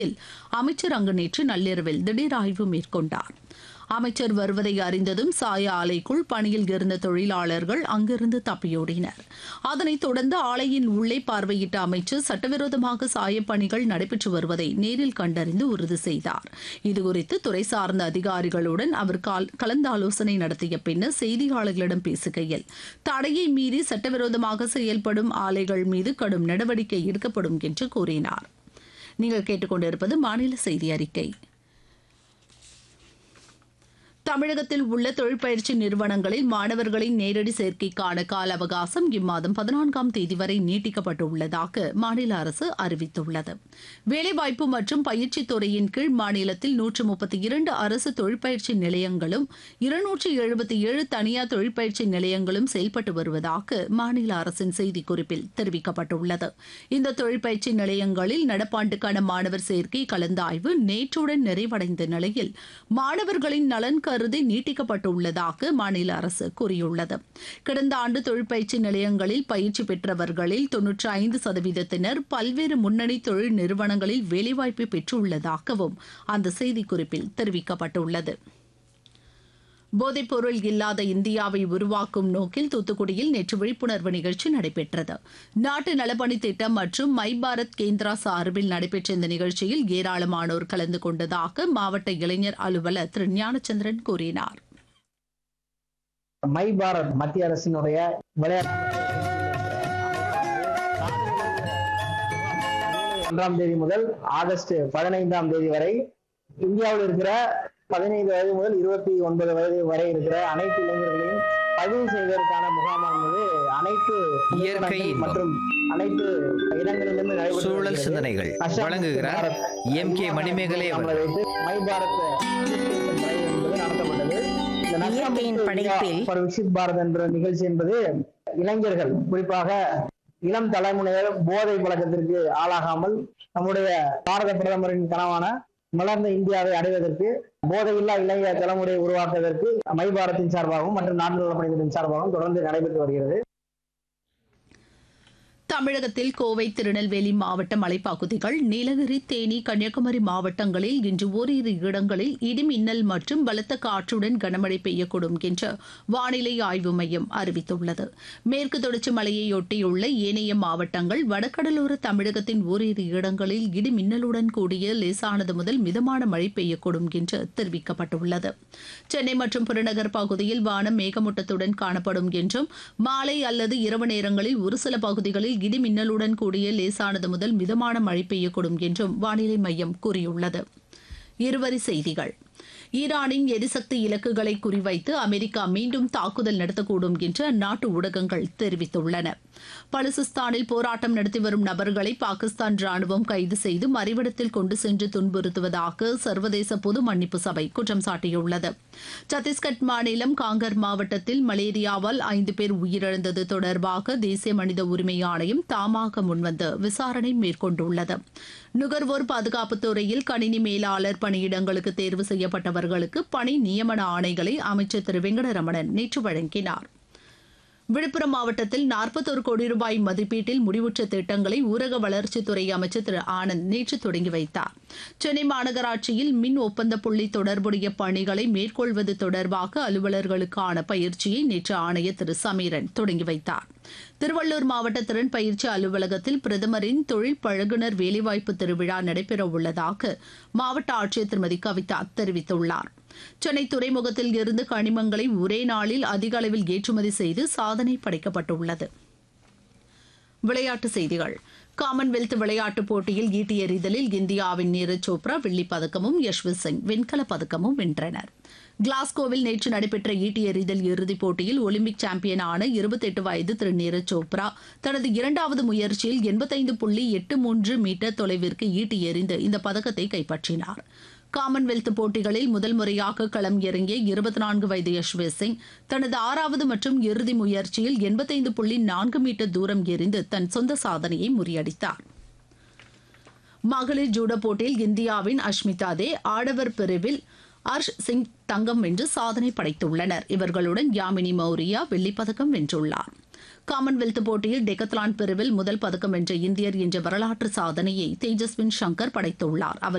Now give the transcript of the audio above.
அமைச்சர் அங்கு நேற்று நள்ளிரவில் திடீர் ஆய்வு மேற்கொண்டார் அமைச்சர் வருவதை அறிந்ததும் சாய ஆலைக்குள் பணியில் இருந்த தொழிலாளர்கள் அங்கிருந்து தப்பியோடினர் அதனைத் தொடர்ந்து ஆலையின் உள்ளே பார்வையிட்ட அமைச்சர் சட்டவிரோதமாக சாயப் பணிகள் நடைபெற்று வருவதை நேரில் கண்டறிந்து உறுதி செய்தார் இதுகுறித்து துறை சார்ந்த அதிகாரிகளுடன் அவர் கால்- கலந்தாலோசனை நடத்திய பின்னர் செய்தியாளர்களிடம் பேசுகையில் தடையை மீறி சட்டவிரோதமாக செயல்படும் ஆலைகள் மீது கடும் நடவடிக்கை எடுக்கப்படும் என்று கூறினார் நீங்கள் கேட்டுக்கொண்டிருப்பது மாநில செய்தி அறிக்கை தமிழகத்தில் உள்ள தொழிற்பயிற்சி நிறுவனங்களில் மாணவர்களின் நேரடி சேர்க்கைக்கான கால அவகாசம் இம்மாதம் பதினான்காம் தேதி வரை நீட்டிக்கப்பட்டுள்ளதாக மாநில அரசு அறிவித்துள்ளது வேலைவாய்ப்பு மற்றும் பயிற்சித் துறையின் கீழ் மாநிலத்தில் நூற்று முப்பத்தி இரண்டு அரசு தொழிற்பயிற்சி நிலையங்களும் இருநூற்றி எழுபத்தி ஏழு தனியார் தொழிற்பயிற்சி நிலையங்களும் செயல்பட்டு வருவதாக மாநில அரசின் செய்திக்குறிப்பில் தெரிவிக்கப்பட்டுள்ளது இந்த தொழிற்பயிற்சி நிலையங்களில் நடப்பாண்டுக்கான மாணவர் சேர்க்கை கலந்தாய்வு நேற்றுடன் நிறைவடைந்த நிலையில் மாணவர்களின் நலன் கருதி நீட்டிக்கப்பட்டுள்ளதாக மாநில அரசு கூறியுள்ளது கடந்த ஆண்டு தொழிற்பயிற்சி நிலையங்களில் பயிற்சி பெற்றவர்களில் தொன்னூற்றி ஐந்து சதவீதத்தினர் பல்வேறு முன்னணி தொழில் நிறுவனங்களில் வேலைவாய்ப்பு பெற்றுள்ளதாகவும் அந்த செய்திக்குறிப்பில் தெரிவிக்கப்பட்டுள்ளது போதைப்பொருள் இல்லாத இந்தியாவை உருவாக்கும் நோக்கில் தூத்துக்குடியில் நேற்று விழிப்புணர்வு நிகழ்ச்சி நடைபெற்றது நாட்டு நலப்பணி திட்டம் மற்றும் மை பாரத் கேந்திரா சார்பில் நடைபெற்ற இந்த நிகழ்ச்சியில் ஏராளமானோர் கலந்து கொண்டதாக மாவட்ட இளைஞர் அலுவலர் திரு ஞானச்சந்திரன் கூறினார் மை பாரத் மத்திய அரசினுடைய விளையாட்டு ஒன்றாம் தேதி முதல் ஆகஸ்ட் பதினைந்தாம் தேதி வரை இந்தியாவில் இருக்கிற பதினைந்து வயது முதல் இருபத்தி ஒன்பது வயது வரை இருக்கிற அனைத்து இளைஞர்களையும் பதிவு செய்வதற்கான முகாமானது அனைத்து இயற்கை நிறுவனங்கள் இன்பம். மற்றும் அனைத்து இடங்களிலிருந்து நடைபெற்று சூழல் வருகிறது. சிந்தனைகள் அஷாம் வழங்குகிறார் பாரத் எம் கே மணிமேகலை நம்மளை அவர்கள் வைத்து மை பாரத் education drive என்பது நடத்தப்பட்டது இந்த நஷ்டம் இயற்கையின் முக்த படைப்பில் இந்தியா for விக்சித் பாரத் என்ற நிகழ்ச்சி என்பது இளைஞர்கள் குறிப்பாக இளம் தலைமுறையினர் போதை பழக்கத்திற்கு ஆளாகாமல் நம்முடைய பாரத பிரதமரின் கனவான மலர்ந்த இந்தியாவை அடைவதற்கு போதையில்லா இளைய தலைமுறையை உருவாக்குவதற்கு மை பாரத்தின் சார்பாகவும் மற்றும் நாட்டு நலப்பணிகளின் சார்பாகவும் தொடர்ந்து நடைபெற்று வருகிறது தமிழகத்தில் கோவை திருநெல்வேலி மாவட்ட மலைப்பகுதிகள் நீலகிரி தேனி கன்னியாகுமரி மாவட்டங்களில் இன்று ஓரிரு இடங்களில் இடி மின்னல் மற்றும் பலத்த காற்றுடன் கனமழை பெய்யக்கூடும் என்று வானிலை ஆய்வு மையம் அறிவித்துள்ளது மேற்கு தொடர்ச்சி மலையையொட்டியுள்ள ஏனைய மாவட்டங்கள் வடகடலோர தமிழகத்தின் ஓரிரு இடங்களில் இடி மின்னலுடன் கூடிய லேசானது முதல் மிதமான மழை பெய்யக்கூடும் என்று தெரிவிக்கப்பட்டுள்ளது சென்னை மற்றும் புறநகர் பகுதியில் வானம் மேகமூட்டத்துடன் காணப்படும் என்றும் மாலை அல்லது இரவு நேரங்களில் ஒரு சில பகுதிகளில் இடி மின்னலுடன் கூடிய லேசானது முதல் மிதமான மழை பெய்யக்கூடும் என்றும் வானிலை மையம் கூறியுள்ளது இருவரி செய்திகள் ஈரானின் எரிசக்தி இலக்குகளை குறிவைத்து அமெரிக்கா மீண்டும் தாக்குதல் நடத்தக்கூடும் என்று அந்நாட்டு ஊடகங்கள் தெரிவித்துள்ளன பலுசிஸ்தானில் போராட்டம் நடத்தி வரும் நபர்களை பாகிஸ்தான் ராணுவம் கைது செய்து மறைவிடத்தில் கொண்டு சென்று துன்புறுத்துவதாக சர்வதேச பொது மன்னிப்பு சபை குற்றம் சாட்டியுள்ளது சத்தீஸ்கட் மாநிலம் காங்கர் மாவட்டத்தில் மலேரியாவால் ஐந்து பேர் உயிரிழந்தது தொடர்பாக தேசிய மனித உரிமை ஆணையம் தாமாக முன்வந்து விசாரணை மேற்கொண்டுள்ளது நுகர்வோர் பாதுகாப்புத் துறையில் கணினி மேலாளர் பணியிடங்களுக்கு தேர்வு செய்யப்பட்டவர்களுக்கு பணி நியமன ஆணைகளை அமைச்சர் திரு வெங்கடரமணன் நேற்று வழங்கினார் விழுப்புரம் மாவட்டத்தில் நாற்பத்தொரு கோடி ரூபாய் மதிப்பீட்டில் முடிவுற்ற திட்டங்களை ஊரக வளர்ச்சித்துறை அமைச்சர் திரு ஆனந்த் நேற்று தொடங்கி வைத்தார் சென்னை மாநகராட்சியில் மின் ஒப்பந்த புள்ளி தொடர்புடைய பணிகளை மேற்கொள்வது தொடர்பாக அலுவலர்களுக்கான பயிற்சியை நேற்று ஆணையர் திரு சமீரன் தொடங்கி வைத்தார் திருவள்ளூர் மாவட்ட திறன் பயிற்சி அலுவலகத்தில் பிரதமரின் தொழில் பழகுனர் வேலைவாய்ப்பு திருவிழா நடைபெற உள்ளதாக மாவட்ட ஆட்சியர் திருமதி கவிதா தெரிவித்துள்ளார் சென்னை துறைமுகத்தில் இருந்து கனிமங்களை ஒரே நாளில் அதிக அளவில் ஏற்றுமதி செய்து சாதனை படைக்கப்பட்டுள்ளது விளையாட்டுச் செய்திகள் காமன்வெல்த் விளையாட்டுப் போட்டியில் ஈட்டி எறிதலில் இந்தியாவின் நீரஜ் சோப்ரா வெள்ளிப் பதக்கமும் யஷ்வந்த் சிங் வெண்கலப் பதக்கமும் வென்றனர் கிளாஸ்கோவில் நேற்று நடைபெற்ற ஈட்டி எறிதல் இறுதிப் போட்டியில் ஒலிம்பிக் சாம்பியனான இருபத்தெட்டு வயது திரு நீரஜ் சோப்ரா தனது இரண்டாவது முயற்சியில் எண்பத்தைந்து புள்ளி எட்டு மூன்று மீட்டர் தொலைவிற்கு ஈட்டி எறிந்து இந்த பதக்கத்தை கைப்பற்றினார் காமன்வெல்த் போட்டிகளில் முதல் முறையாக களம் இறங்கிய இருபத்தி நான்கு வயது யஷ்வந்த் சிங் தனது ஆறாவது மற்றும் இறுதி முயற்சியில் எண்பத்தைந்து புள்ளி நான்கு மீட்டர் தூரம் எறிந்து தன் சொந்த சாதனையை முறியடித்தார் மகளிர் ஜூடோ போட்டியில் இந்தியாவின் அஷ்மிதா தே ஆடவர் பிரிவில் அர்ஷ் சிங் தங்கம் வென்று சாதனை படைத்துள்ளனர் இவர்களுடன் யாமினி மௌரியா வெள்ளிப் பதக்கம் வென்றுள்ளார் காமன்வெல்த் போட்டியில் டெக்கத்லான் பிரிவில் முதல் பதக்கம் வென்ற இந்தியர் என்ற வரலாற்று சாதனையை தேஜஸ்வின் சங்கர் படைத்துள்ளார் அவர்